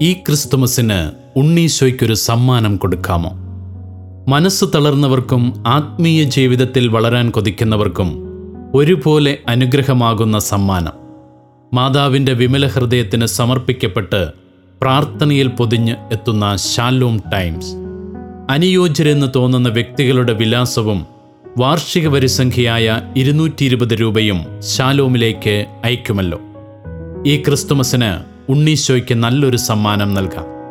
ഈ ക്രിസ്തുമസിന് ഉണ്ണീശോയ്ക്കൊരു സമ്മാനം കൊടുക്കാമോ മനസ്സ് തളർന്നവർക്കും ആത്മീയ ജീവിതത്തിൽ വളരാൻ കൊതിക്കുന്നവർക്കും ഒരുപോലെ അനുഗ്രഹമാകുന്ന സമ്മാനം മാതാവിൻ്റെ വിമല ഹൃദയത്തിന് സമർപ്പിക്കപ്പെട്ട് പ്രാർത്ഥനയിൽ പൊതിഞ്ഞ് എത്തുന്ന ഷാലോം ടൈംസ് അനുയോജ്യരെന്ന് തോന്നുന്ന വ്യക്തികളുടെ വിലാസവും വാർഷിക വരിസംഖ്യയായ ഇരുന്നൂറ്റി ഇരുപത് രൂപയും ഷാലോമിലേക്ക് അയക്കുമല്ലോ ഈ ക്രിസ്തുമസിന് ഉണ്ണീശോയ്ക്ക് നല്ലൊരു സമ്മാനം നൽകാം